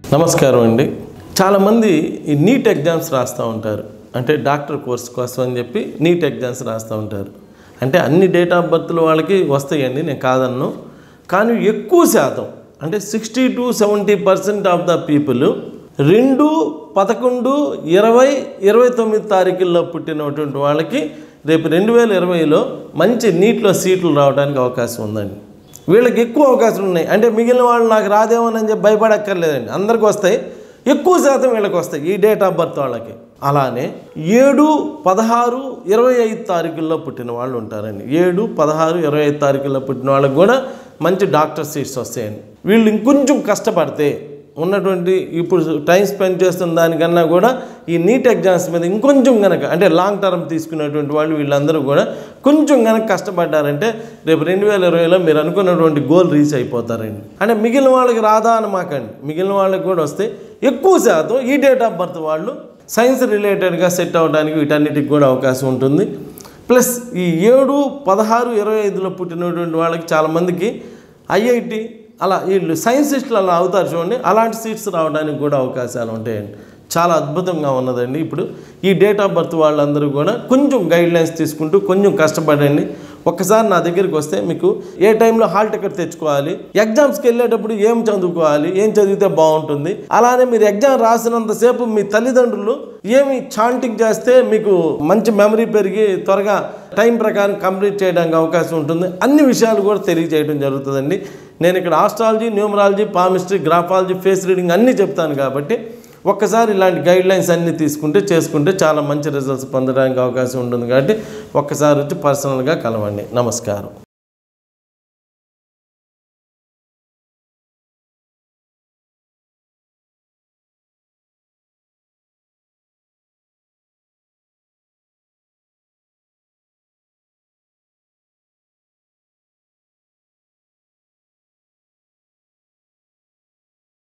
నమస్కారం అండి చాలామంది ఈ నీట్ ఎగ్జామ్స్ రాస్తూ ఉంటారు అంటే డాక్టర్ కోర్స్ కోసం అని చెప్పి నీట్ ఎగ్జామ్స్ రాస్తూ ఉంటారు అంటే అన్ని డేట్ ఆఫ్ బర్త్లు వాళ్ళకి వస్తాయండి నేను కాదన్ను కానీ ఎక్కువ శాతం అంటే sixty to seventy percent of the people రెండు పదకొండు ఇరవై ఇరవై తొమ్మిది తారీఖుల్లో పుట్టినటువంటి వాళ్ళకి రేపు రెండు వేల ఇరవైలో మంచి నీట్లో సీట్లు రావడానికి అవకాశం ఉందండి వీళ్ళకి ఎక్కువ అవకాశాలు ఉన్నాయి అంటే మిగిలిన వాళ్ళు నాకు రాదేమోనని చెప్పి భయపడక్కర్లేదండి అందరికి వస్తాయి ఎక్కువ శాతం వీళ్ళకి వస్తాయి ఈ డేట్ ఆఫ్ బర్త్ వాళ్ళకి అలానే ఏడు పదహారు ఇరవై ఐదు తారీఖుల్లో పుట్టిన వాళ్ళు ఉంటారండి ఏడు పదహారు ఇరవై ఐదు తారీఖుల్లో పుట్టిన వాళ్ళకి కూడా మంచి డాక్టర్ సీట్స్ వస్తాయండి వీళ్ళు ఇంకొంచెం కష్టపడితే ఉన్నటువంటి ఇప్పుడు టైం స్పెండ్ చేస్తున్న దానికన్నా కూడా ఈ నీట్ ఎగ్జామ్స్ మీద ఇంకొంచెం కనుక అంటే లాంగ్ టర్మ్ తీసుకునేటువంటి వాళ్ళు వీళ్ళందరూ కూడా కొంచెం కనుక కష్టపడ్డారంటే రేపు రెండు వేల ఇరవైలో మీరు అనుకున్నటువంటి గోల్ రీచ్ అయిపోతారండి అంటే మిగిలిన వాళ్ళకి రాదా అని మాకండి మిగిలిన వాళ్ళకి కూడా వస్తే ఎక్కువ శాతం ఈ డేట్ ఆఫ్ బర్త్ వాళ్ళు సైన్స్ రిలేటెడ్గా సెట్ అవ్వడానికి వీటన్నిటికి కూడా అవకాశం ఉంటుంది ప్లస్ ఈ ఏడు పదహారు ఇరవై ఐదులో పుట్టినటువంటి వాళ్ళకి చాలామందికి ఐఐటి అలా వీళ్ళు సైన్సిస్టులు అలా అవుతారు చూడండి అలాంటి సీట్స్ రావడానికి కూడా అవకాశాలు ఉంటాయండి చాలా అద్భుతంగా ఉన్నదండి ఇప్పుడు ఈ డేట్ ఆఫ్ బర్త్ వాళ్ళందరూ కూడా కొంచెం గైడ్ లైన్స్ తీసుకుంటూ కొంచెం కష్టపడండి ఒక్కసారి నా దగ్గరికి వస్తే మీకు ఏ టైంలో హాల్ టికెట్ తెచ్చుకోవాలి ఎగ్జామ్స్కి వెళ్ళేటప్పుడు ఏం చదువుకోవాలి ఏం చదివితే బాగుంటుంది అలానే మీరు ఎగ్జామ్ రాసినంతసేపు మీ తల్లిదండ్రులు ఏమి చాంటింగ్ చేస్తే మీకు మంచి మెమరీ పెరిగి త్వరగా టైం ప్రకారం కంప్లీట్ చేయడానికి అవకాశం ఉంటుంది అన్ని విషయాలు కూడా తెలియజేయడం జరుగుతుందండి నేను ఇక్కడ astrology numerology palmistry graphology face reading అన్నీ చెప్తాను కాబట్టి ఒక్కసారి ఇలాంటి గైడ్ లైన్స్ అన్నీ తీసుకుంటే చేసుకుంటే చాలా మంచి రిజల్ట్స్ పొందడానికి అవకాశం ఉంటుంది కాబట్టి ఒక్కసారి వచ్చి పర్సనల్గా కలవండి నమస్కారం